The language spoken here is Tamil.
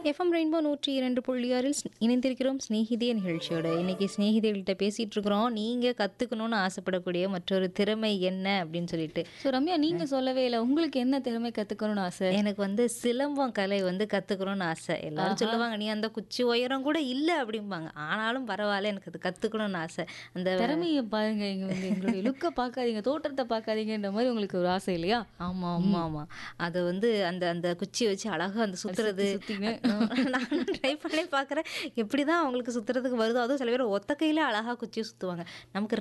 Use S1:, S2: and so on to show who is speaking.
S1: எஃப்எம் ரெயின்போ நூற்றி இரண்டு புள்ளி ஆறில் ஸ்- இணைந்திருக்கிறோம் ஸ்நேகிதிய நிகழ்ச்சியோட இன்னைக்கு ஸ்நேகிதிகள்கிட்ட பேசிட்டு இருக்கிறோம் நீங்க கத்துக்கணும்னு ஆசைப்படக்கூடிய மற்றொரு திறமை என்ன அப்படின்னு சொல்லிட்டு
S2: ஸோ ரம்யா நீங்க சொல்லவே இல்லை உங்களுக்கு என்ன திறமை கத்துக்கணும்னு ஆசை
S1: எனக்கு வந்து சிலம்பம் கலை வந்து கத்துக்கணும்னு ஆசை எல்லாரும் சொல்லுவாங்க நீ அந்த குச்சி உயரம் கூட இல்லை அப்படிம்பாங்க ஆனாலும் பரவாயில்ல எனக்கு அது கத்துக்கணும்னு ஆசை அந்த
S2: திறமையை பாருங்க இங்க வந்து எங்களுடைய லுக்கை பார்க்காதீங்க தோற்றத்தை பார்க்காதீங்கன்ற மாதிரி உங்களுக்கு ஒரு ஆசை இல்லையா
S1: ஆமா ஆமா ஆமா அது வந்து அந்த அந்த குச்சியை வச்சு அழகா அந்த சுத்துறது
S2: சுத்திங்க.
S1: நான் ட்ரை பண்ணி பார்க்குறேன் எப்படி தான் அவங்களுக்கு சுத்துறதுக்கு வருதோ அதுவும் சில பேர் ஒத்த கையில அழகா குச்சி சுத்துவாங்க நமக்கு